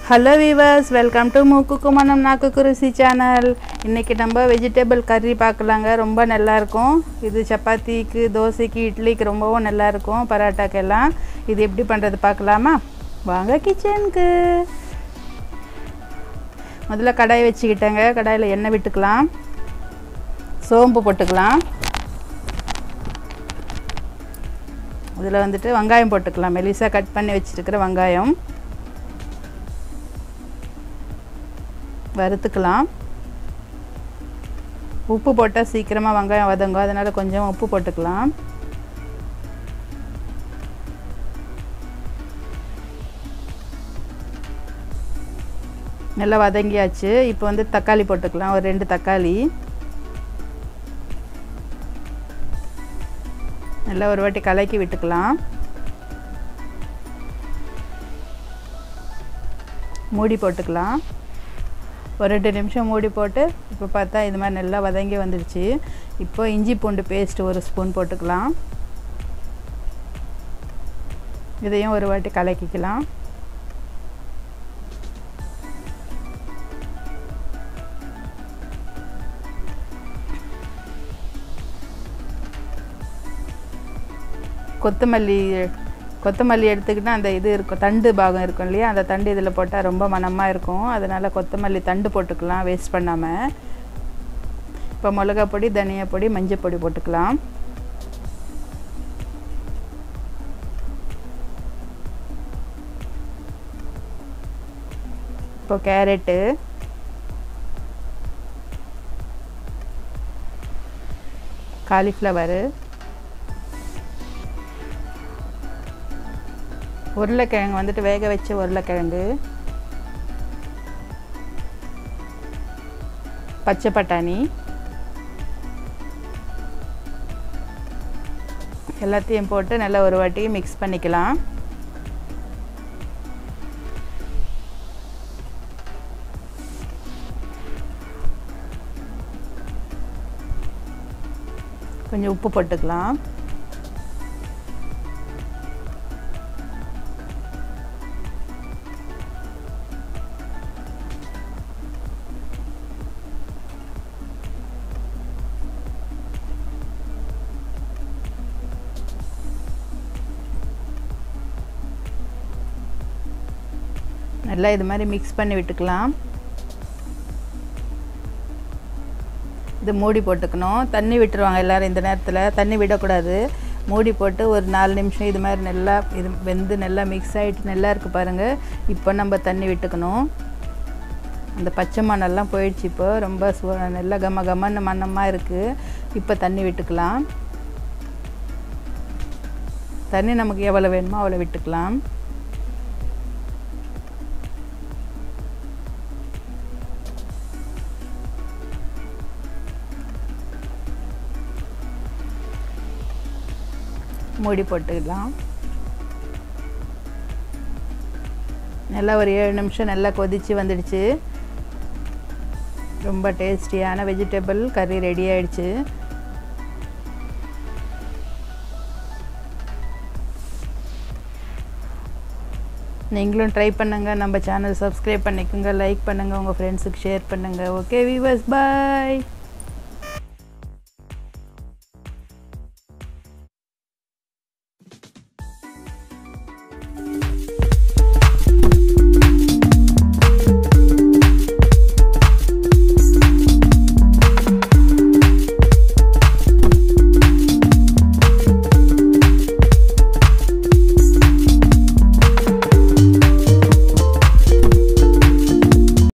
hello viewers welcome to மூக்குக்கு மனம் நாக்குக்கு ருசி சேனல் இன்றைக்கி நம்ம வெஜிடபிள் கறி பார்க்கலாங்க ரொம்ப நல்லாயிருக்கும் இது சப்பாத்திக்கு தோசைக்கு இட்லிக்கு ரொம்பவும் நல்லாயிருக்கும் பரோட்டாக்கெல்லாம் இது எப்படி பண்ணுறது பார்க்கலாமா வாங்க கிச்சனுக்கு முதல்ல கடாய் வச்சுக்கிட்டேங்க கடாயில் எண்ணெய் விட்டுக்கலாம் சோம்பு போட்டுக்கலாம் இதில் வந்துட்டு வெங்காயம் போட்டுக்கலாம் மெலிசாக கட் பண்ணி வச்சுருக்கிற வெங்காயம் வறுத்துக்கலாம் உப்பு போட்டால் சீக்கிரமாக வெங்காயம் வதங்கும் அதனால் கொஞ்சம் உப்பு போட்டுக்கலாம் நல்லா வதங்கியாச்சு இப்போ வந்து தக்காளி போட்டுக்கலாம் ஒரு ரெண்டு தக்காளி நல்லா ஒரு வாட்டி கலக்கி விட்டுக்கலாம் மூடி போட்டுக்கலாம் ஒரு ரெண்டு நிமிஷம் மூடி போட்டு இப்போ பார்த்தா இது மாதிரி நல்லா வதங்கி வந்துடுச்சு இப்போ இஞ்சி பூண்டு பேஸ்ட் ஒரு ஸ்பூன் போட்டுக்கலாம் இதையும் ஒரு வாட்டி கலக்கிக்கலாம் கொத்தமல்லி கொத்தமல்லி எடுத்துக்கிட்டால் அந்த இது இருக்கும் தண்டு பாகம் இருக்கும் இல்லையா அந்த தண்டு இதில் போட்டால் ரொம்ப மனமாக இருக்கும் அதனால் கொத்தமல்லி தண்டு போட்டுக்கலாம் வேஸ்ட் பண்ணாமல் இப்போ மிளகா பொடி தனியா பொடி மஞ்சள் பொடி போட்டுக்கலாம் இப்போ கேரட்டு காலிஃப்ளவரு உருளைக்கிழங்கு வந்துட்டு வேக வச்ச உருளைக்கிழங்கு பச்சை பட்டாணி எல்லாத்தையும் போட்டு நல்லா ஒரு வாட்டி மிக்ஸ் பண்ணிக்கலாம் கொஞ்சம் உப்பு போட்டுக்கலாம் நல்லா இது மாதிரி மிக்ஸ் பண்ணி விட்டுக்கலாம் இது மூடி போட்டுக்கணும் தண்ணி விட்டுருவாங்க எல்லோரும் இந்த நேரத்தில் தண்ணி விடக்கூடாது மூடி போட்டு ஒரு நாலு நிமிஷம் இது மாதிரி நல்லா இது வெந்து நல்லா மிக்ஸ் ஆகிட்டு நல்லா இருக்குது பாருங்கள் இப்போ நம்ம தண்ணி விட்டுக்கணும் அந்த பச்சை மண்ணெல்லாம் போயிடுச்சு இப்போ ரொம்ப சு நல்லா கம கமன்னு மண்ணமாக இருக்குது இப்போ தண்ணி விட்டுக்கலாம் தண்ணி நமக்கு எவ்வளோ வேணுமோ அவ்வளோ விட்டுக்கலாம் மூடி போட்டுக்கலாம் நல்லா ஒரு ஏழு நிமிஷம் நல்லா கொதித்து வந்துடுச்சு ரொம்ப டேஸ்டியான வெஜிடபிள் கறி ரெடி ஆயிடுச்சு நீங்களும் ட்ரை பண்ணுங்கள் நம்ம சேனல் சப்ஸ்கிரைப் பண்ணிக்கோங்க லைக் பண்ணுங்கள் உங்கள் ஃப்ரெண்ட்ஸுக்கு ஷேர் பண்ணுங்கள் ஓகே வீவர்ஸ் பாய்